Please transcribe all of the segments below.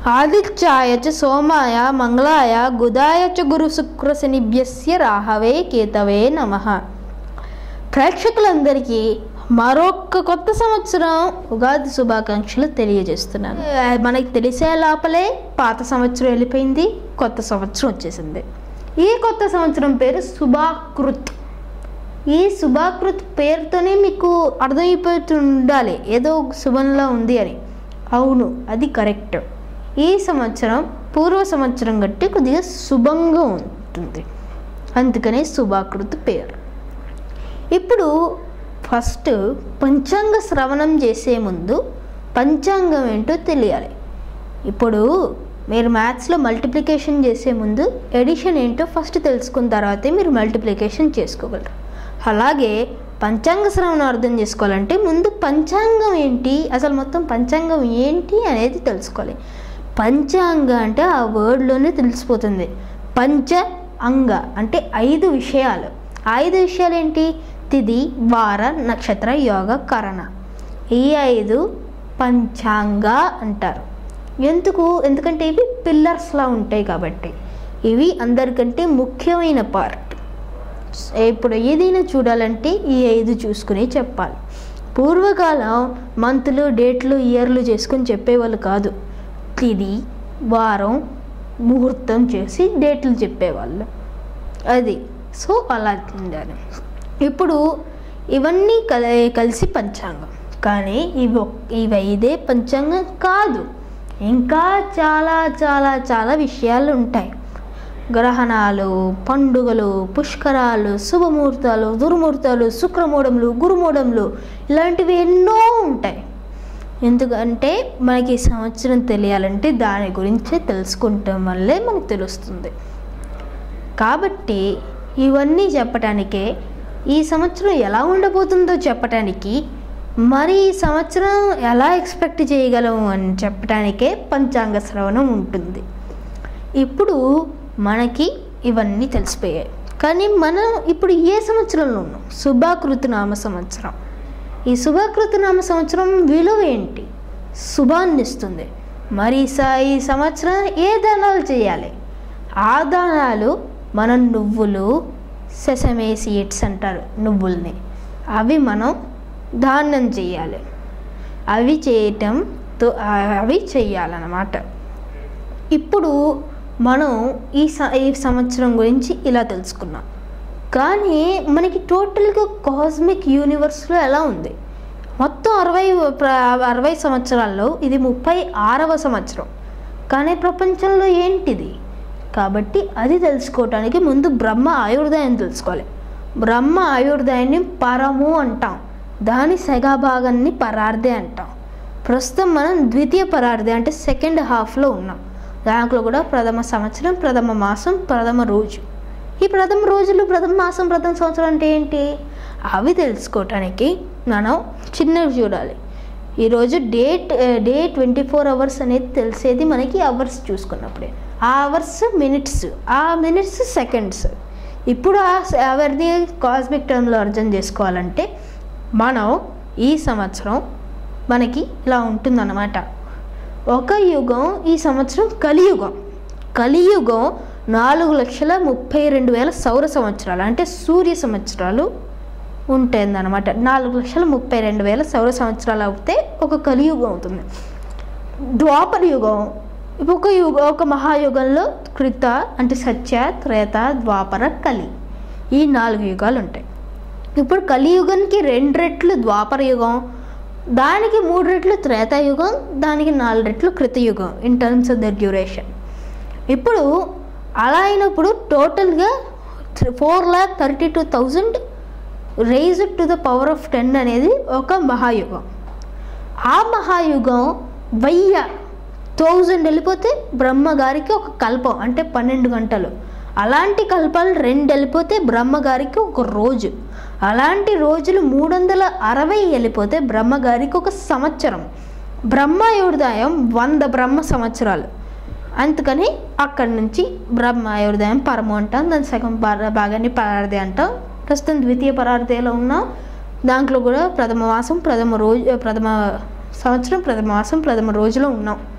ఆదిత్యాయ చ సోమాయ మంగళాయ గుదాయ చ గురు శుక్ర శనిభ్యస్య రాహవే కేతవే నమ ప్రేక్షకులందరికీ మరొక కొత్త సంవత్సరం ఉగాది శుభాకాంక్షలు తెలియజేస్తున్నాను ఆ, మనకి తెలిసే లోపలే పాత సంవత్సరం వెళ్ళిపోయింది కొత్త సంవత్సరం వచ్చేసింది ఈ కొత్త సంవత్సరం పేరు శుభాకృత్ ఈ శుభాకృత్ పేరుతోనే మీకు అర్థమైపోతూ ఉండాలి ఏదో ఒక శుభంలో ఉంది అని అవును అది కరెక్ట్ ఈ సంవత్సరం పూర్వ సంవత్సరం కంటే కొద్దిగా శుభంగా ఉంటుంది అందుకనే శుభాకృత్ పేరు ఇప్పుడు ఫస్ట్ పంచాంగ శ్రవణం చేసే ముందు పంచాంగం ఏంటో తెలియాలి ఇప్పుడు మీరు మ్యాథ్స్లో మల్టిప్లికేషన్ చేసే ముందు ఎడిషన్ ఏంటో ఫస్ట్ తెలుసుకున్న తర్వాతే మీరు మల్టిప్లికేషన్ చేసుకోగలరు అలాగే పంచాంగ శ్రవణం అర్థం చేసుకోవాలంటే ముందు పంచాంగం ఏంటి అసలు మొత్తం పంచాంగం ఏంటి అనేది తెలుసుకోవాలి పంచాంగ అంటే ఆ వర్డ్లోనే తెలిసిపోతుంది పంచ అంగ అంటే ఐదు విషయాలు ఆ ఐదు విషయాలు ఏంటి తిది వార నక్షత్ర యోగ కరణ ఈ ఐదు పంచాంగ అంటారు ఎందుకు ఎందుకంటే ఇవి పిల్లర్స్లా ఉంటాయి కాబట్టి ఇవి అందరికంటే ముఖ్యమైన పార్ట్ ఇప్పుడు ఏదైనా చూడాలంటే ఈ ఐదు చూసుకుని చెప్పాలి పూర్వకాలం మంత్లు డేట్లు ఇయర్లు చేసుకుని చెప్పేవాళ్ళు కాదు తిది వారం ముహూర్తం చేసి డేట్లు చెప్పేవాళ్ళు అది సో అలా ఉండాలి ఇప్పుడు ఇవన్నీ కల కలిసి పంచాంగం కానీ ఇవి ఒక్- ఇవి ఇదే పంచాంగం కాదు ఇంకా చాలా చాలా చాలా విషయాలు ఉంటాయి గ్రహణాలు పండుగలు పుష్కరాలు శుభముహూర్తాలు దుర్ముహూర్తాలు శుక్రమూఢములు గురుమూఢములు ఇలాంటివి ఎన్నో ఉంటాయి ఎందుకంటే మనకి ఈ సంవత్సరం తెలియాలంటే దాని గురించే తెలుసుకుంటాం వల్లే మనకు తెలుస్తుంది కాబట్టి ఇవన్నీ చెప్పటానికే ఈ సంవత్సరం ఎలా ఉండబోతుందో చెప్పటానికి మరి ఈ సంవత్సరం ఎలా ఎక్స్పెక్ట్ చేయగలం అని చెప్పటానికే పంచాంగ శ్రవణం ఉంటుంది ఇప్పుడు మనకి ఇవన్నీ తెలిసిపోయాయి కానీ మనం ఇప్పుడు ఏ సంవత్సరంలో ఉన్నాం శుభాకృతి నామ సంవత్సరం ఈ శుభాకృతి నామ సంవత్సరం విలువ ఏంటి శుభాన్ని ఇస్తుంది మరి స- ఈ సంవత్సరం ఏ దానాలు చేయాలి ఆ దానాలు మనం నువ్వులు సెసమే సీడ్స్ అంటారు నువ్వుల్ని అవి మనం దానం చేయాలి అవి చేయటం తో- అవి చెయ్యాలన్నమాట ఇప్పుడు మనం ఈ స ఈ సంవత్సరం గురించి ఇలా తెలుసుకున్నాం కానీ మనకి టోటల్గా కాస్మిక్ యూనివర్స్లో ఎలా ఉంది మొత్తం అరవై ప్ర- అరవై సంవత్సరాల్లో ఇది ముప్పై ఆరవ సంవత్సరం కానీ ప్రపంచంలో ఏంటిది కాబట్టి అది తెలుసుకోవటానికి ముందు బ్రహ్మ ఆయుర్దాయం తెలుసుకోవాలి బ్రహ్మ ఆయుర్దాయాన్ని పరము అంటాం దాని సగాభాగాన్ని పరార్ధే అంటాం ప్రస్తుతం మనం ద్వితీయ పరార్ధి అంటే సెకండ్ హాఫ్లో ఉన్నాం దాంట్లో కూడా ప్రథమ సంవత్సరం ప్రథమ మాసం ప్రథమ రోజు ఈ ప్రథమ రోజులు ప్రథమ మాసం ప్రథమ సంవత్సరం అంటే ఏంటి అవి తెలుసుకోవటానికి మనం చిన్నవి చూడాలి ఈరోజు date day twenty four hours అనేది తెలిసేది మనకి అవర్స్ చూసుకున్నప్పుడే ఆ అవర్స్ మినిట్స్ ఆ మినిట్స్ సెకండ్స్ ఇప్పుడు ఆ అవర్ని కాస్మిక్ టర్మ్లో అర్థం చేసుకోవాలంటే మనం ఈ సంవత్సరం మనకి ఇలా ఉంటుందన్నమాట ఒక యుగం ఈ సంవత్సరం కలియుగం కలియుగం నాలుగు లక్షల ముప్పై రెండు వేల సౌర సంవత్సరాలు అంటే సూర్య సంవత్సరాలు ఉంటుందన్నమాట నాలుగు లక్షల ముప్పై రెండు వేల సౌర సంవత్సరాలు అవుతే ఒక కలియుగం అవుతుంది ద్వాపర యుగం ఒక యుగ ఒక మహాయుగంలో కృత అంటే సత్య త్రేత ద్వాపర కలి ఈ నాలుగు యుగాలు ఉంటాయి ఇప్పుడు కలియుగానికి రెండు రెట్లు ద్వాపర యుగం దానికి మూడు రెట్లు త్రేతాయుగం దానికి నాలుగు రెట్లు కృతయుగం in terms of the duration ఇప్పుడు అలా అయినప్పుడు టోటల్గా four lakh thirty two thousand raise to the power of ten అనేది ఒక మహాయుగం ఆ మహాయుగం వెయ్య థౌజండ్ వెళ్ళిపోతే బ్రహ్మగారికి ఒక కల్పం అంటే పన్నెండు గంటలు అలాంటి కల్పాలు రెండు వెళ్ళిపోతే బ్రహ్మగారికి ఒక రోజు అలాంటి రోజులు మూడు వందల అరవై వెళ్ళిపోతే బ్రహ్మగారికి ఒక సంవత్సరం బ్రహ్మాయుర్దాయం వంద బ్రహ్మ సంవత్సరాలు అందుకని అక్కడి నుంచి బ్రహ్మాయుర్దాయం పరము అంటాం దాని సగం పర- భాగాన్ని పరార్థి అంటాం ప్రస్తుతం ద్వితీయ పరార్థిలో ఉన్నాం దాంట్లో కూడా ప్రథమ మాసం ప్రథమ రోజు ప్రథమ సంవత్సరం ప్రథమ మాసం ప్రథమ రోజులో ఉన్నాం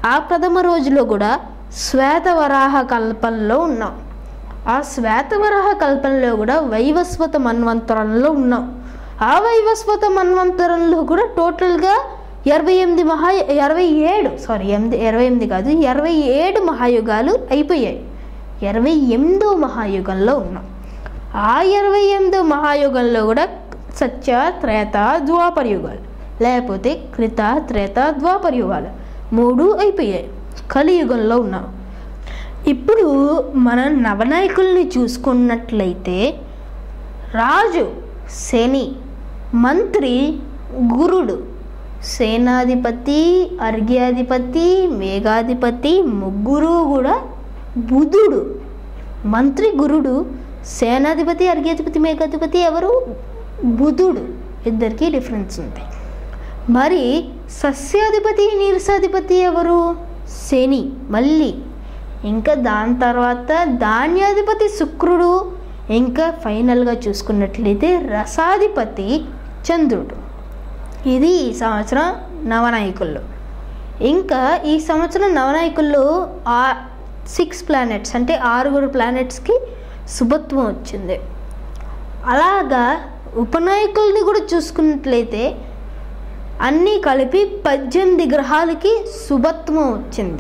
ఆ ప్రథమ రోజులో కూడా శ్వేతవరాహ కల్పనలో ఉన్నాం ఆ శ్వేతవరాహ కల్పనలో కూడా వైవస్వత మన్వంతరంలో ఉన్నాం ఆ వైవస్వత మన్వంతరంలో కూడా టోటల్గా ఇరవై ఎనిమిది మహా ఇరవై ఏడు సారీ ఎనిమిది ఇరవై ఎనిమిది కాదు ఇరవై ఏడు మహాయుగాలు అయిపోయాయి ఇరవై ఎనిమిదో మహాయుగంలో ఉన్నాం ఆ ఇరవై ఎనిమిదో మహాయుగంలో కూడా సత్య త్రేత ద్వాపర యుగాలు లేకపోతే కృత త్రేత ద్వాపర యుగాలు మూడు అయిపోయాయి కలియుగంలో ఉన్నాం ఇప్పుడు మనం నవనాయకుల్ని చూసుకున్నట్లయితే రాజు శని మంత్రి గురుడు సేనాధిపతి అర్ఘ్యాధిపతి మేఘాధిపతి ముగ్గురు కూడా బుధుడు మంత్రి గురుడు సేనాధిపతి అర్ఘ్యాధిపతి మేఘాధిపతి ఎవరు బుధుడు ఇద్దరికి డిఫరెన్స్ ఉంది మరి సస్యాధిపతి నీరసాధిపతి ఎవరు శని మళ్ళీ ఇంకా దాని తర్వాత ధాన్యాధిపతి శుక్రుడు ఇంకా ఫైనల్గా చూసుకున్నట్లయితే రసాధిపతి చంద్రుడు ఇది ఈ సంవత్సరం నవనాయకుల్లో ఇంకా ఈ సంవత్సరం నవనాయకుల్లో ఆ సిక్స్ ప్లానెట్స్ అంటే ఆరుగురు ప్లానెట్స్కి శుభత్వం వచ్చింది అలాగా ఉపనాయకుల్ని కూడా చూసుకున్నట్లయితే అన్నీ కలిపి పద్దెనిమిది గ్రహాలకి శుభత్వం వచ్చింది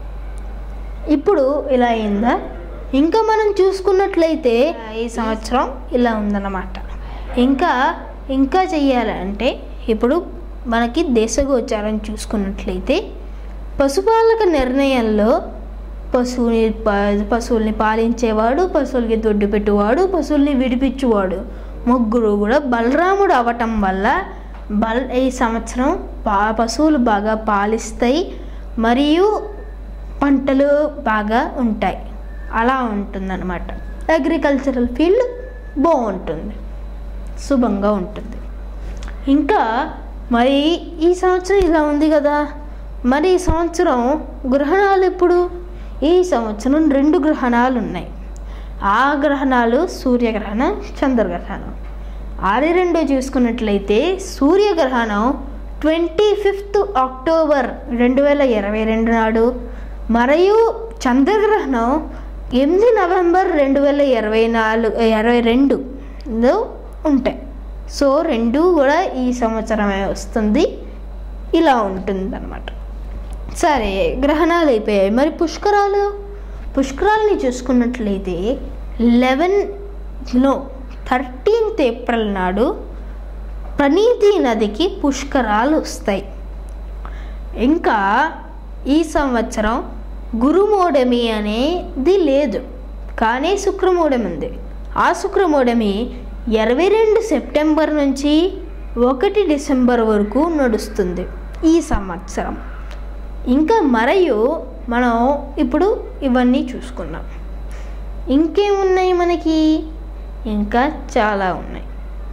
ఇప్పుడు ఇలా అయిందా ఇంకా మనం చూసుకున్నట్లయితే ఈ సంవత్సరం ఇలా ఉందన్నమాట ఇంకా ఇంకా చెయ్యాలంటే ఇప్పుడు మనకి దేశగోచారం చూసుకున్నట్లయితే పశుపాలక నిర్ణయంలో పశువుని ప- పశువుల్ని పాలించేవాడు పశువులకి దొడ్డు పెట్టువాడు పశువుల్ని విడిపించువాడు ముగ్గురు కూడా బలరాముడు అవటం వల్ల బల్ ఈ సంవత్సరం పా పశువులు బాగా పాలిస్తాయి మరియు పంటలు బాగా ఉంటాయి అలా ఉంటుందన్నమాట అగ్రికల్చరల్ ఫీల్డ్ బాగుంటుంది శుభంగా ఉంటుంది ఇంకా మరి ఈ సంవత్సరం ఇలా ఉంది కదా మరి ఈ సంవత్సరం గ్రహణాలు ఎప్పుడు ఈ సంవత్సరం రెండు గ్రహణాలు ఉన్నాయి ఆ గ్రహణాలు సూర్యగ్రహణం చంద్రగ్రహణం ఆది రెండు చూసుకున్నట్లయితే సూర్యగ్రహణం ట్వంటీ ఫిఫ్త్ అక్టోబర్ రెండు వేల ఇరవై రెండు నాడు మరియు చంద్రగ్రహణం ఎనిమిది నవంబర్ రెండు వేల ఇరవై నాలుగు ఇరవై రెండులో ఉంటాయి సో రెండు కూడా ఈ సంవత్సరమే వస్తుంది ఇలా ఉంటుందన్నమాట సరే గ్రహణాలు అయిపోయాయి మరి పుష్కరాలు పుష్కరాలని చూసుకున్నట్లయితే లెవెన్లో థర్టీన్త్ ఏప్రిల్ నాడు ప్రణీతి నదికి పుష్కరాలు వస్తాయి ఇంకా ఈ సంవత్సరం గురుమూఢమి అనేది లేదు కానీ శుక్రమూఢమి ఉంది ఆ శుక్రమూఢమి ఇరవై రెండు సెప్టెంబర్ నుంచి ఒకటి డిసెంబర్ వరకు నడుస్తుంది ఈ సంవత్సరం ఇంకా మరియు మనం ఇప్పుడు ఇవన్నీ చూసుకున్నాం ఇంకేమున్నాయి మనకి ఇంకా చాలా ఉన్నాయి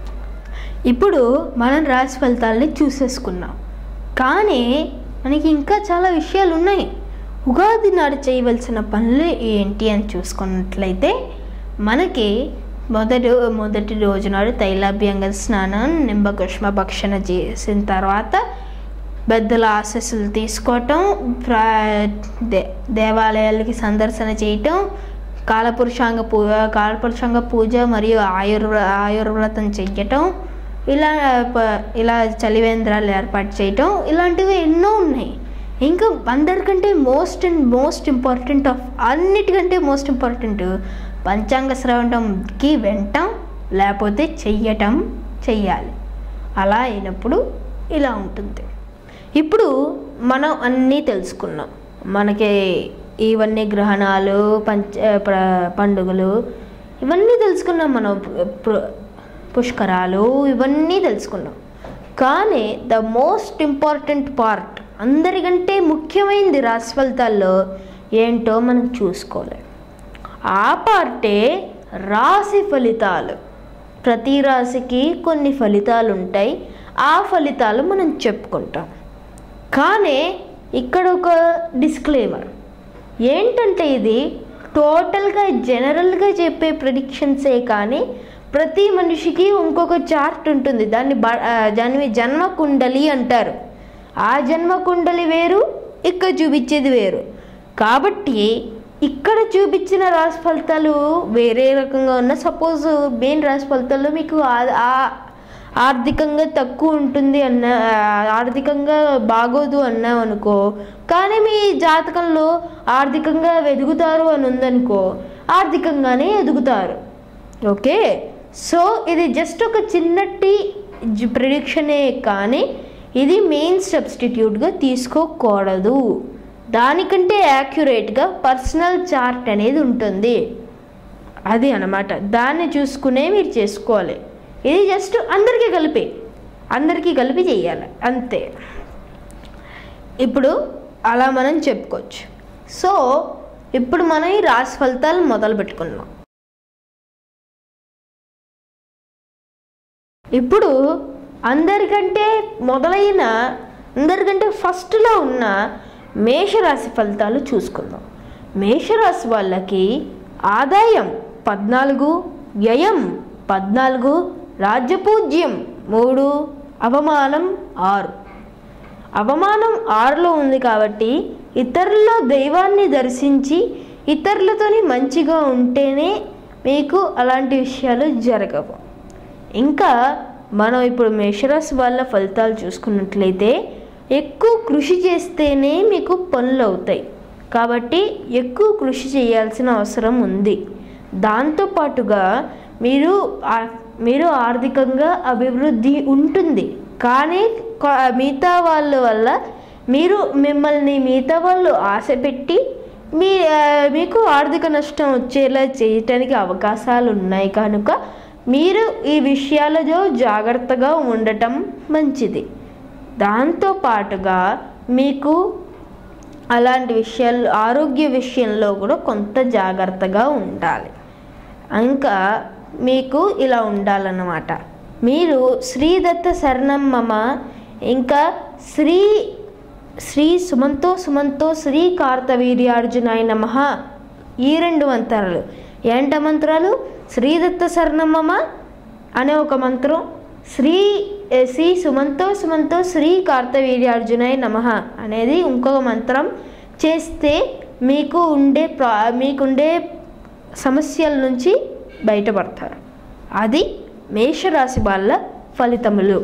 ఇప్పుడు మనం రాశి ఫలితాలని చూసేసుకున్నాం కానీ మనకి ఇంకా చాలా విషయాలు ఉన్నాయి ఉగాది నాడు చేయవలసిన పనులు ఏంటి అని చూసుకున్నట్లయితే మనకి మొదటి మొదటి రోజు నాడు తైలాభ్యంగ స్నానం నింబకుష్మ భక్షణ చేసిన తర్వాత పెద్దల ఆశస్సులు తీసుకోవటం ప్ర- దే దేవాలయాలకి సందర్శన చేయటం కాలపురుషాంగ పూ కాలపురుషాంగ పూజ మరియు ఆయుర్వ ఆయుర్వ్రతం చెయ్యటం ఇలా ప- ఇలా చలివేంద్రాలు ఏర్పాటు చేయటం ఇలాంటివి ఎన్నో ఉన్నాయి ఇంకా అందరికంటే most and most important of అన్నిటికంటే మోస్ట్ ఇంపార్టెంట్ పంచాంగ శ్రవణంకి వెంటం లేకపోతే చెయ్యటం చెయ్యాలి అలా అయినప్పుడు ఇలా ఉంటుంది ఇప్పుడు మనం అన్నీ తెలుసుకున్నాం మనకి ఇవన్నీ గ్రహణాలు పంచ ప్ర- పండుగలు ఇవన్నీ తెలుసుకున్నాం మనం పు- పు- పుష్కరాలు ఇవన్నీ తెలుసుకున్నాం కానీ ద మోస్ట్ ఇంపార్టెంట్ పార్ట్ అందరికంటే ముఖ్యమైనది రాశి ఫలితాల్లో ఏంటో మనం చూసుకోవాలి ఆ పార్టే రాశి ఫలితాలు ప్రతి రాశికి కొన్ని ఫలితాలు ఉంటాయి ఆ ఫలితాలు మనం చెప్పుకుంటాం కానీ ఇక్కడ ఒక డిస్క్లైమర్ ఏంటంటే ఇది టోటల్గా జనరల్గా చెప్పే ప్రిడిక్షన్సే కానీ ప్రతి మనిషికి ఇంకొక చార్ట్ ఉంటుంది దాన్ని బ ఆ, దాన్ని జన్మ కుండలి అంటారు ఆ జన్మ కుండలి వేరు ఇక్కడ చూపించేది వేరు కాబట్టి ఇక్కడ చూపించిన రాశి ఫలితాలు వేరే రకంగా ఉన్న సపోజ్ మెయిన్ రాశి ఫలితాల్లో మీకు ఆ- ఆ- ఆర్థికంగా తక్కువ ఉంటుంది అన్న ఆర్థికంగా బాగోదు అన్నాం అనుకో కానీ మీ జాతకంలో ఆర్థికంగా ఎదుగుతారు అని ఉందనుకో ఆర్థికంగానే ఎదుగుతారు ఓకే సో ఇది జస్ట్ ఒక చిన్నటి ప్రిడిక్షనే కానీ ఇది మెయిన్ సబ్స్టిట్యూట్గా తీసుకోకూడదు దానికంటే యాక్యురేట్గా పర్సనల్ చార్ట్ అనేది ఉంటుంది అది అన్నమాట దాన్ని చూసుకునే మీరు చేసుకోవాలి ఇది జస్ట్ అందరికీ కలిపి అందరికీ కలిపి చేయాలి అంతే ఇప్పుడు అలా మనం చెప్పుకోవచ్చు సో ఇప్పుడు మనం ఈ రాశి ఫలితాలు మొదలు పెట్టుకుందాం ఇప్పుడు అందరికంటే మొదలైన అందరికంటే ఫస్ట్లో ఉన్న మేషరాశి ఫలితాలు చూసుకుందాం మేషరాశి వాళ్ళకి ఆదాయం పద్నాలుగు వ్యయం పద్నాలుగు రాజ్యపూజ్యం మూడు అవమానం ఆరు అవమానం ఆరులో ఉంది కాబట్టి ఇతరుల దైవాన్ని దర్శించి ఇతరులతోని మంచిగా ఉంటేనే మీకు అలాంటి విషయాలు జరగవు ఇంకా మనం ఇప్పుడు మేషరాశి వాళ్ళ ఫలితాలు చూసుకున్నట్లయితే ఎక్కువ కృషి చేస్తేనే మీకు పనులు అవుతాయి కాబట్టి ఎక్కువ కృషి చేయాల్సిన అవసరం ఉంది దాంతోపాటుగా మీరు ఆ- మీరు ఆర్థికంగా అభివృద్ధి ఉంటుంది కానీ కొ- మిగతా వాళ్ళ వల్ల మీరు మిమ్మల్ని మిగతా వాళ్ళు ఆశ పెట్టి మీ ఆ, మీకు ఆర్థిక నష్టం వచ్చేలా చేయటానికి అవకాశాలు ఉన్నాయి కనుక మీరు ఈ విషయాలలో జాగ్రత్తగా ఉండటం మంచిది దాంతో పాటుగా మీకు అలాంటి విషయాలు ఆరోగ్య విషయంలో కూడా కొంత జాగ్రత్తగా ఉండాలి ఇంకా మీకు ఇలా ఉండాలన్నమాట మీరు శ్రీదత్త శరణం మమ ఇంకా శ్రీ శ్రీ సుమంతో సుమంతో శ్రీ కార్తవీర్యార్జునాయ నమ ఈ రెండు మంత్రాలు ఏంట మంత్రాలు శ్రీదత్త శరణం మమ అనే ఒక మంత్రం శ్రీ ఏ, శ్రీ సుమంతో సుమంతో శ్రీ కార్తవీర్యార్జునాయ నమ అనేది ఇంకొక మంత్రం చేస్తే మీకు ఉండే ప్రా మీకుండే సమస్యల నుంచి బయటపడతారు అది మేషరాశి వాళ్ళ ఫలితములు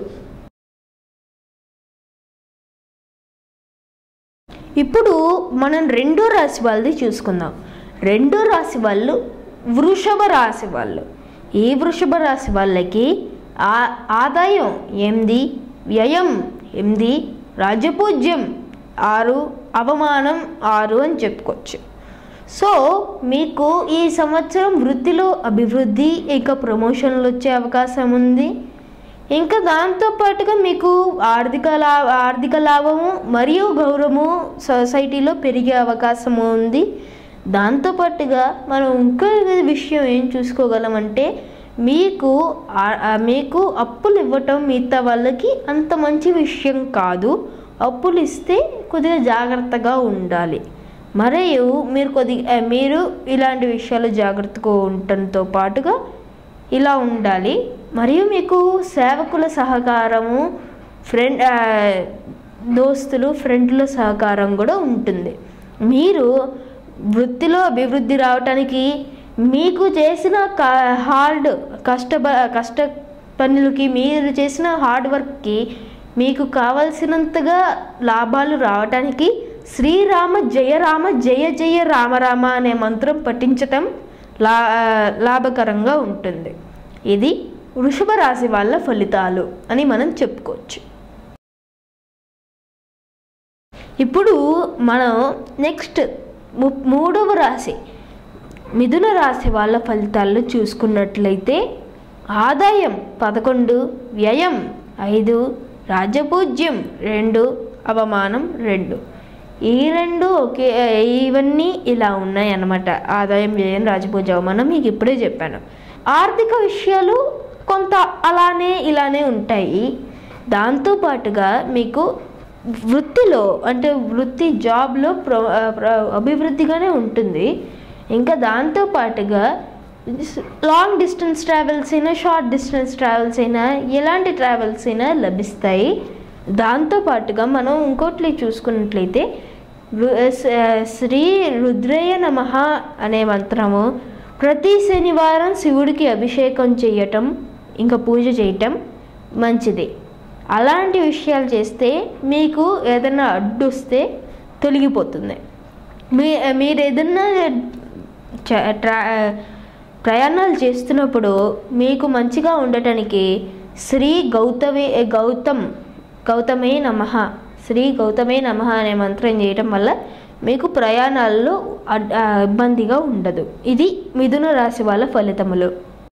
ఇప్పుడు మనం రెండో రాశి వాళ్ళది చూసుకుందాం రెండో రాశి వాళ్ళు వృషభ రాశి వాళ్ళు ఈ వృషభ రాశి వాళ్ళకి ఆ ఆదాయం ఎనిమిది వ్యయం ఎనిమిది రాజపూజ్యం ఆరు అవమానం ఆరు అని చెప్పుకోవచ్చు సో మీకు ఈ సంవత్సరం వృత్తిలో అభివృద్ధి ఇంకా ప్రమోషన్లు వచ్చే అవకాశం ఉంది ఇంకా దాంతో పాటుగా మీకు ఆర్థిక లా ఆర్థిక లాభము మరియు గౌరవము సొసైటీలో పెరిగే అవకాశము ఉంది దాంతోపాటుగా మనం ఇంకా విషయం ఏం చూసుకోగలమంటే మీకు ఆ- ఆ మీకు అప్పులు ఇవ్వటం మిగతా వాళ్ళకి అంత మంచి విషయం కాదు అప్పులు ఇస్తే కొద్దిగా జాగ్రత్తగా ఉండాలి మరియు మీరు కొద్దిగా మీరు ఇలాంటి విషయాలు జాగ్రత్తగా ఉండటంతో పాటుగా ఇలా ఉండాలి మరియు మీకు సేవకుల సహకారము ఫ్రెండ్ ఆ, దోస్తులు ఫ్రెండ్ల సహకారం కూడా ఉంటుంది మీరు వృత్తిలో అభివృద్ధి రావటానికి మీకు చేసిన క హార్డ్ కష్ట కష్ట పనులకి మీరు చేసిన హార్డ్ వర్క్కి మీకు కావలసినంతగా లాభాలు రావటానికి శ్రీరామ జయ రామ జయ జయ రామ రామ అనే మంత్రం పఠించటం లా లాభకరంగా ఉంటుంది ఇది వృషభ రాశి వాళ్ళ ఫలితాలు అని మనం చెప్పుకోవచ్చు ఇప్పుడు మనం నెక్స్ట్ ము- మూడవ రాశి మిథున రాశి వాళ్ళ ఫలితాలు చూసుకున్నట్లయితే ఆదాయం పదకొండు వ్యయం ఐదు రాజపూజ్యం రెండు అవమానం రెండు ఈ రెండు ఒకే ఇవన్నీ ఇలా ఉన్నాయి అన్నమాట ఆదాయం వ్యయం రాజపూజ అవమానం మీకు ఇప్పుడే చెప్పాను ఆర్థిక విషయాలు కొంత అలానే ఇలానే ఉంటాయి దాంతోపాటుగా మీకు వృత్తిలో అంటే వృత్తి జాబ్లో ప్ర ప్ర- అభివృద్ధిగానే ఉంటుంది ఇంకా దాంతో పాటుగా లాంగ్ డిస్టెన్స్ ట్రావెల్స్ అయినా షార్ట్ డిస్టెన్స్ ట్రావెల్స్ అయినా ఎలాంటి ట్రావెల్స్ అయినా లభిస్తాయి దాంతో పాటుగా మనం ఇంకోటి చూసుకున్నట్లయితే రు- స- శ్రీ రుద్రయ నమ అనే మంత్రము ప్రతి శనివారం శివుడికి అభిషేకం చేయటం ఇంకా పూజ చేయటం మంచిది అలాంటి విషయాలు చేస్తే మీకు ఏదైనా అడ్డు వస్తే తొలగిపోతుంది మీ మీరు ఏదన్నా చ- ట్రా ప్రయాణాలు చేస్తున్నప్పుడు మీకు మంచిగా ఉండటానికి శ్రీ గౌతమి గౌతమ్ గౌతమే నమ శ్రీ గౌతమే నమ అనే మంత్రం చేయటం వల్ల మీకు ప్రయాణాల్లో అడ్- ఆ, ఇబ్బందిగా ఉండదు ఇది మిథున రాశి వాళ్ళ ఫలితములు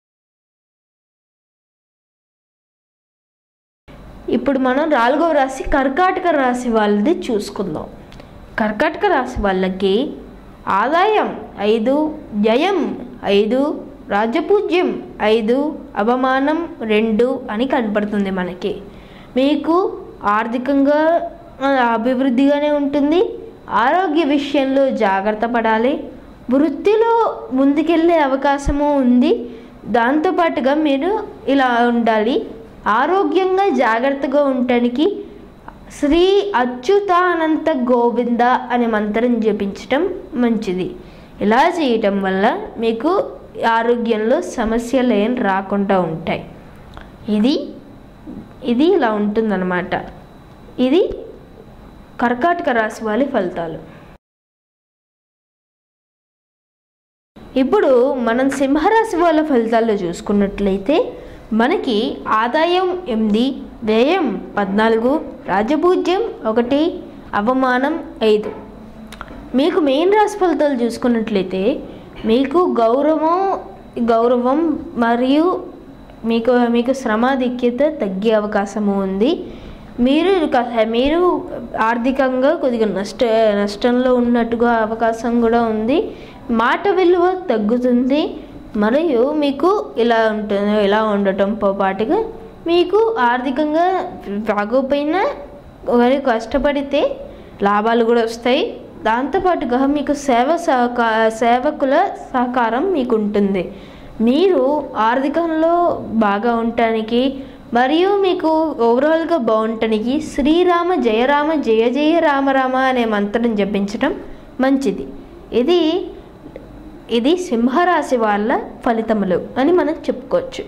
ఇప్పుడు మనం నాలుగవ రాశి కర్కాటక రాశి వాళ్ళది చూసుకుందాం కర్కాటక రాశి వాళ్ళకి ఆదాయం ఐదు వ్యయం ఐదు రాజపూజ్యం ఐదు అవమానం రెండు అని కనపడుతుంది మనకి మీకు ఆర్థికంగా ఆ, అభివృద్ధిగానే ఉంటుంది ఆరోగ్య విషయంలో జాగ్రత్త పడాలి వృత్తిలో ముందుకెళ్ళే అవకాశము ఉంది దాంతోపాటుగా మీరు ఇలా ఉండాలి ఆరోగ్యంగా జాగ్రత్తగా ఉండటానికి శ్రీ అచ్యుతానంత గోవింద అనే మంత్రం జపించటం మంచిది ఇలా చేయటం వల్ల మీకు ఆరోగ్యంలో సమస్యలు ఏం రాకుండా ఉంటాయి ఇది ఇది ఇలా ఉంటుందన్నమాట ఇది కర్కాటక రాశి వాళ్ళ ఫలితాలు ఇప్పుడు మనం సింహరాశి వాళ్ళ ఫలితాల్లో చూసుకున్నట్లయితే మనకి ఆదాయం ఎనిమిది వ్యయం పద్నాలుగు రాజపూజ్యం ఒకటి అవమానం ఐదు మీకు మెయిన్ రాశి ఫలితాలు చూసుకున్నట్లయితే మీకు గౌరవం గౌరవం మరియు మీకు మీకు శ్రమాధిక్యత తగ్గే అవకాశము ఉంది మీరు క- మీరు ఆర్థికంగా కొద్దిగా నష్ట నష్టంలో ఉన్నట్టుగా అవకాశం కూడా ఉంది మాట విలువ తగ్గుతుంది మరియు మీకు ఇలా ఉంటుంది ఇలా ఉండటంతో పాటుగా మీకు ఆర్థికంగా బాగోపోయినా మరి కష్టపడితే లాభాలు కూడా వస్తాయి దాంతోపాటుగా మీకు సేవ సహకా సేవకుల సహకారం మీకు ఉంటుంది మీరు ఆర్థికంలో బాగా ఉండటానికి మరియు మీకు ఓవరాల్గా బాగుండటానికి శ్రీరామ జయరామ జయ జయ రామ రామ అనే మంత్రం జపించడం మంచిది ఇది ఇది సింహరాశి వాళ్ళ ఫలితములు అని మనం చెప్పుకోవచ్చు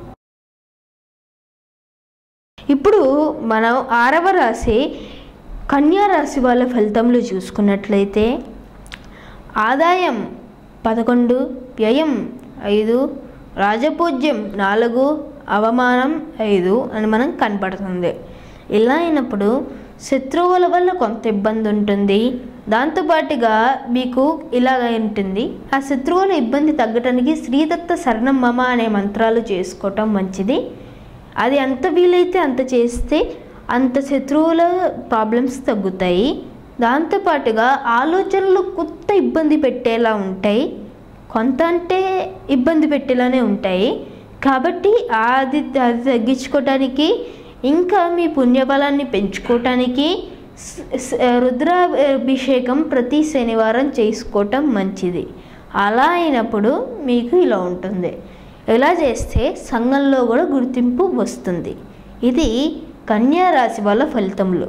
ఇప్పుడు మనం ఆరవ రాశి కన్యా రాశి వాళ్ళ ఫలితములు చూసుకున్నట్లయితే ఆదాయం పదకొండు వ్యయం ఐదు రాజపూజ్యం నాలుగు అవమానం ఐదు అని మనం కనపడుతుంది ఇలా అయినప్పుడు శత్రువుల వల్ల కొంత ఇబ్బంది ఉంటుంది దాంతోపాటుగా మీకు ఇలాగ ఉంటుంది ఆ శత్రువుల ఇబ్బంది తగ్గటానికి శ్రీదత్త శరణం మమ అనే మంత్రాలు చేసుకోవటం మంచిది అది ఎంత వీలైతే అంత చేస్తే అంత శత్రువుల ప్రాబ్లమ్స్ తగ్గుతాయి దాంతోపాటుగా ఆలోచనలు కొత్త ఇబ్బంది పెట్టేలా ఉంటాయి కొంత అంటే ఇబ్బంది పెట్టేలానే ఉంటాయి కాబట్టి అది అది తగ్గించుకోవటానికి ఇంకా మీ పుణ్యబలాన్ని పెంచుకోవటానికి స- స- రుద్రాభిషేకం ప్రతి శనివారం చేసుకోవటం మంచిది అలా అయినప్పుడు మీకు ఇలా ఉంటుంది ఇలా చేస్తే సంఘంలో కూడా గుర్తింపు వస్తుంది ఇది కన్యా రాశి వాళ్ళ ఫలితములు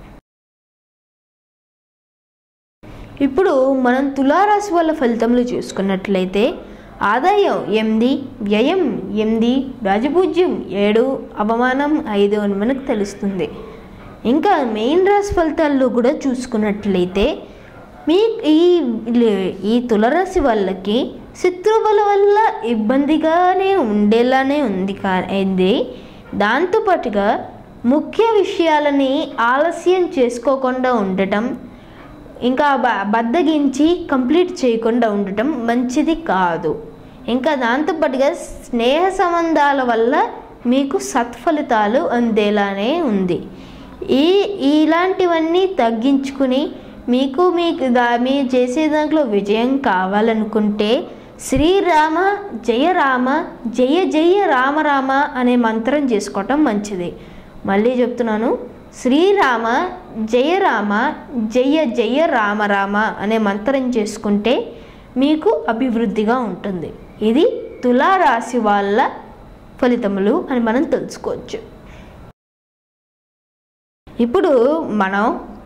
ఇప్పుడు మనం తులారాశి వాళ్ళ ఫలితములు చూసుకున్నట్లయితే ఆదాయం ఎనిమిది వ్యయం ఎనిమిది రాజపూజ్యం ఏడు అవమానం ఐదు అని మనకు తెలుస్తుంది ఇంకా మెయిన్ రాశి ఫలితాల్లో కూడా చూసుకున్నట్లయితే మీ ఈ ఈ తులరాశి వాళ్ళకి శత్రువుల వల్ల ఇబ్బందిగానే ఉండేలానే ఉంది కానీ దాంతోపాటుగా ముఖ్య విషయాలని ఆలస్యం చేసుకోకుండా ఉండటం ఇంకా బ- బద్దగించి కంప్లీట్ చేయకుండా ఉండటం మంచిది కాదు ఇంకా దాంతోపాటుగా స్నేహ సంబంధాల వల్ల మీకు సత్ఫలితాలు అందేలానే ఉంది ఈ ఇలాంటివన్నీ తగ్గించుకుని మీకు మీకు దా మీరు చేసే దాంట్లో విజయం కావాలనుకుంటే శ్రీరామ జయ రామ జయ జయ రామ రామ అనే మంత్రం చేసుకోవటం మంచిది మళ్ళీ చెప్తున్నాను శ్రీరామ జయ రామ జయ జయ రామ రామ అనే మంత్రం చేసుకుంటే మీకు అభివృద్ధిగా ఉంటుంది ఇది తులారాశి వాళ్ళ ఫలితములు అని మనం తెలుసుకోవచ్చు ఇప్పుడు మనం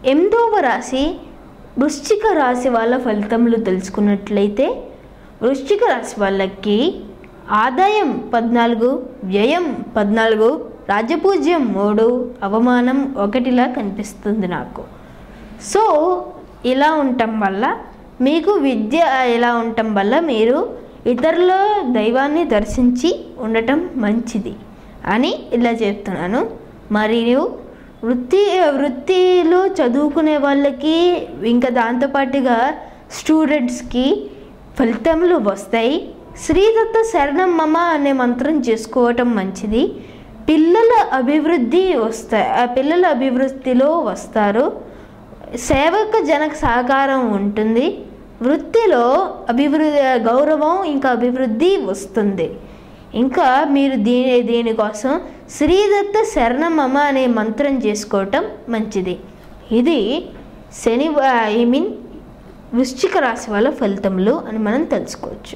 ఎనిమిదవ రాశి వృశ్చిక రాశి వాళ్ళ ఫలితములు తెలుసుకున్నట్లయితే వృశ్చిక రాశి వాళ్ళకి ఆదాయం పద్నాలుగు వ్యయం పద్నాలుగు రాజపూజ్యం మూడు అవమానం ఒకటిలా కనిపిస్తుంది నాకు సో ఇలా ఉండటం వల్ల మీకు విద్య ఇలా ఉండటం వల్ల మీరు ఇతరుల దైవాన్ని దర్శించి ఉండటం మంచిది అని ఇలా చెప్తున్నాను మరియు వృత్తి వృత్తిలో చదువుకునే వాళ్ళకి ఇంకా దాంతోపాటుగా స్టూడెంట్స్కి ఫలితములు వస్తాయి శ్రీదత్త శరణం మమ అనే మంత్రం చేసుకోవటం మంచిది పిల్లల అభివృద్ధి వస్తాయి ఆ పిల్లల అభివృద్ధిలో వస్తారు సేవక జనక సహకారం ఉంటుంది వృత్తిలో అభివృద్ధి గౌరవం ఇంకా అభివృద్ధి వస్తుంది ఇంకా మీరు దీని దీనికోసం శ్రీదత్త శరణమమ అనే మంత్రం చేసుకోవటం మంచిది ఇది శని ఐ మీన్ వృశ్చిక రాశి వాళ్ళ ఫలితములు అని మనం తెలుసుకోవచ్చు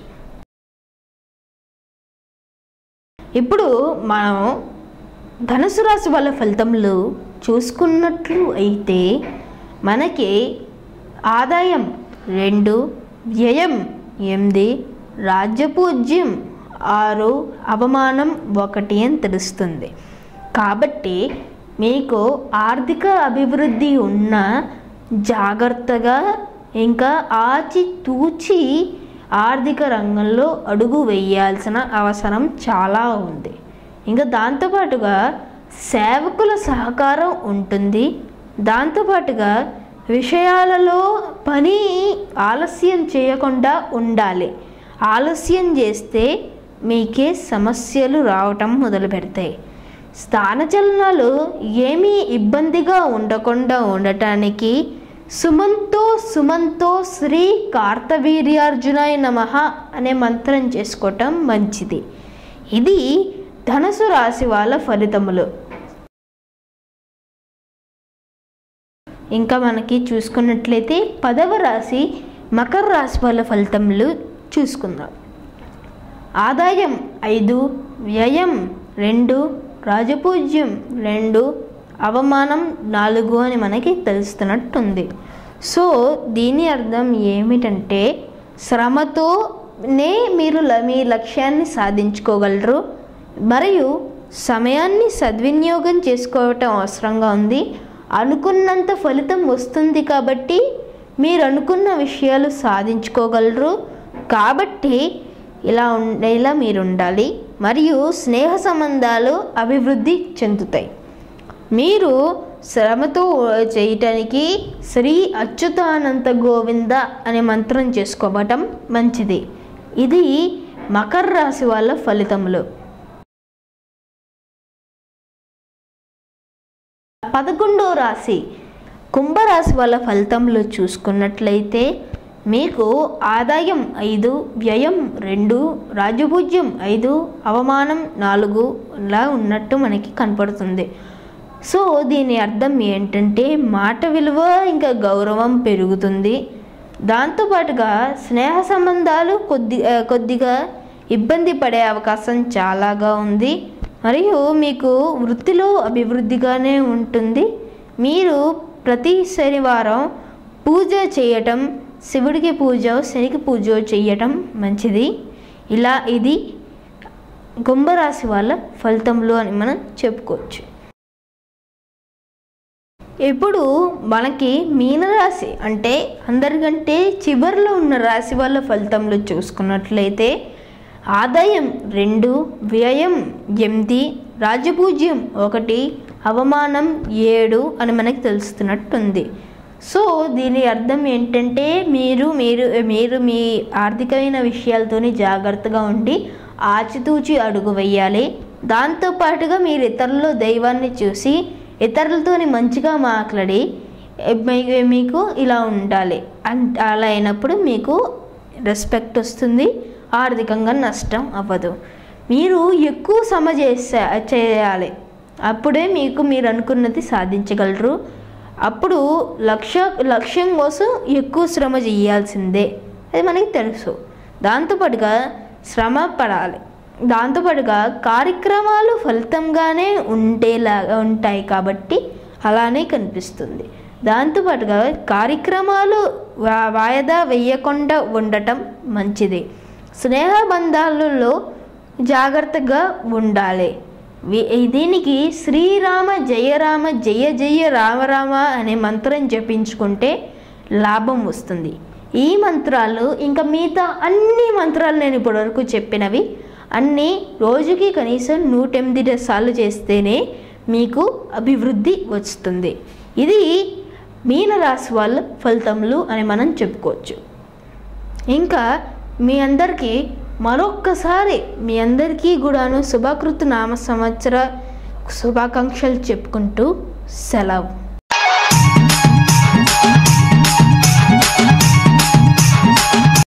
ఇప్పుడు మనం ధనుసు రాశి వాళ్ళ ఫలితములు చూసుకున్నట్లు అయితే మనకి ఆదాయం రెండు వ్యయం ఎనిమిది రాజ్యపూజ్యం ఆరు అవమానం ఒకటి అని తెలుస్తుంది కాబట్టి మీకు ఆర్థిక అభివృద్ధి ఉన్న జాగ్రత్తగా ఇంకా ఆచి తూచి ఆర్థిక రంగంలో అడుగు వేయాల్సిన అవసరం చాలా ఉంది ఇంకా దాంతోపాటుగా సేవకుల సహకారం ఉంటుంది దాంతోపాటుగా విషయాలలో పని ఆలస్యం చేయకుండా ఉండాలి ఆలస్యం చేస్తే మీకే సమస్యలు రావటం మొదలు పెడతాయి స్థానచలనాలు ఏమీ ఇబ్బందిగా ఉండకుండా ఉండటానికి సుమంతో సుమంతో శ్రీ కార్తవీర్యార్జునాయ నమ అనే మంత్రం చేసుకోవటం మంచిది ఇది ధనుసు రాశి వాళ్ళ ఫలితములు ఇంకా మనకి చూసుకున్నట్లయితే పదవ రాశి మకర రాశి వాళ్ళ ఫలితములు చూసుకుందాం ఆదాయం ఐదు వ్యయం రెండు రాజపూజ్యం రెండు అవమానం నాలుగు అని మనకి తెలుస్తున్నట్టుంది సో దీని అర్థం ఏమిటంటే శ్రమతోనే మీరు ల- మీ లక్ష్యాన్ని సాధించుకోగలరు మరియు సమయాన్ని సద్వినియోగం చేసుకోవటం అవసరంగా ఉంది అనుకున్నంత ఫలితం వస్తుంది కాబట్టి మీరు అనుకున్న విషయాలు సాధించుకోగలరు కాబట్టి ఇలా ఉండేలా మీరు ఉండాలి మరియు స్నేహ సంబంధాలు అభివృద్ధి చెందుతాయి మీరు శ్రమతో చేయటానికి శ్రీ అచ్యుతానంత గోవింద అనే మంత్రం చేసుకోవటం మంచిది ఇది మకర రాశి వాళ్ళ ఫలితములు పదకొండో రాశి కుంభరాశి వాళ్ళ ఫలితంలో చూసుకున్నట్లయితే మీకు ఆదాయం ఐదు వ్యయం రెండు రాజభూజ్యం ఐదు అవమానం నాలుగు లా ఉన్నట్టు మనకి కనపడుతుంది సో దీని అర్థం ఏంటంటే మాట విలువ ఇంకా గౌరవం పెరుగుతుంది దాంతోపాటుగా స్నేహ సంబంధాలు కొద్ది ఆ, కొద్దిగా ఇబ్బంది పడే అవకాశం చాలాగా ఉంది మరియు మీకు వృత్తిలో అభివృద్ధిగానే ఉంటుంది మీరు ప్రతి శనివారం పూజ చేయటం శివుడికి పూజ శనికి పూజ చేయటం మంచిది ఇలా ఇది కుంభరాశి వాళ్ళ ఫలితములు అని మనం చెప్పుకోవచ్చు ఇప్పుడు మనకి మీనరాశి అంటే అందరికంటే చివరిలో ఉన్న రాశి వాళ్ళ ఫలితంలో చూసుకున్నట్లయితే ఆదాయం రెండు వ్యయం ఎనిమిది రాజపూజ్యం ఒకటి అవమానం ఏడు అని మనకి తెలుస్తున్నట్టుంది సో దీని అర్థం ఏంటంటే మీరు మీరు మీరు మీ ఆర్థికమైన విషయాలతోని జాగ్రత్తగా ఉండి ఆచితూచి అడుగు వేయాలి దాంతోపాటుగా మీరు ఇతరుల దైవాన్ని చూసి ఇతరులతోని మంచిగా మాట్లాడి మీ- మీకు ఇలా ఉండాలి అన్- అలా అయినప్పుడు మీకు రెస్పెక్ట్ వస్తుంది ఆర్థికంగా నష్టం అవ్వదు మీరు ఎక్కువ శ్రమ చేసే చేయాలి అప్పుడే మీకు మీరు అనుకున్నది సాధించగలరు అప్పుడు లక్ష్య లక్ష్యం కోసం ఎక్కువ శ్రమ చేయాల్సిందే అది మనకి తెలుసు దాంతోపాటుగా శ్రమ పడాలి దాంతోపాటుగా కార్యక్రమాలు ఫలితంగానే ఉండేలాగా ఉంటాయి కాబట్టి అలానే కనిపిస్తుంది దాంతోపాటుగా కార్యక్రమాలు వా- వాయిదా వేయకుండా ఉండటం మంచిది స్నేహ బంధాలలో జాగ్రత్తగా ఉండాలి వి- దీనికి శ్రీరామ జయ రామ జయ జయ రామ రామ అనే మంత్రం జపించుకుంటే లాభం వస్తుంది ఈ మంత్రాలు ఇంకా మిగతా అన్ని మంత్రాలు నేను ఇప్పటివరకు చెప్పినవి అన్నీ రోజుకి కనీసం నూట ఎనిమిది సార్లు చేస్తేనే మీకు అభివృద్ధి వస్తుంది ఇది మీనరాశి వాళ్ళ ఫలితములు అని మనం చెప్పుకోవచ్చు ఇంకా మీ అందరికీ మరొక్కసారి మీ అందరికీ కూడాను శుభకృత నామ సంవత్సర శుభాకాంక్షలు చెప్పుకుంటూ సెలవు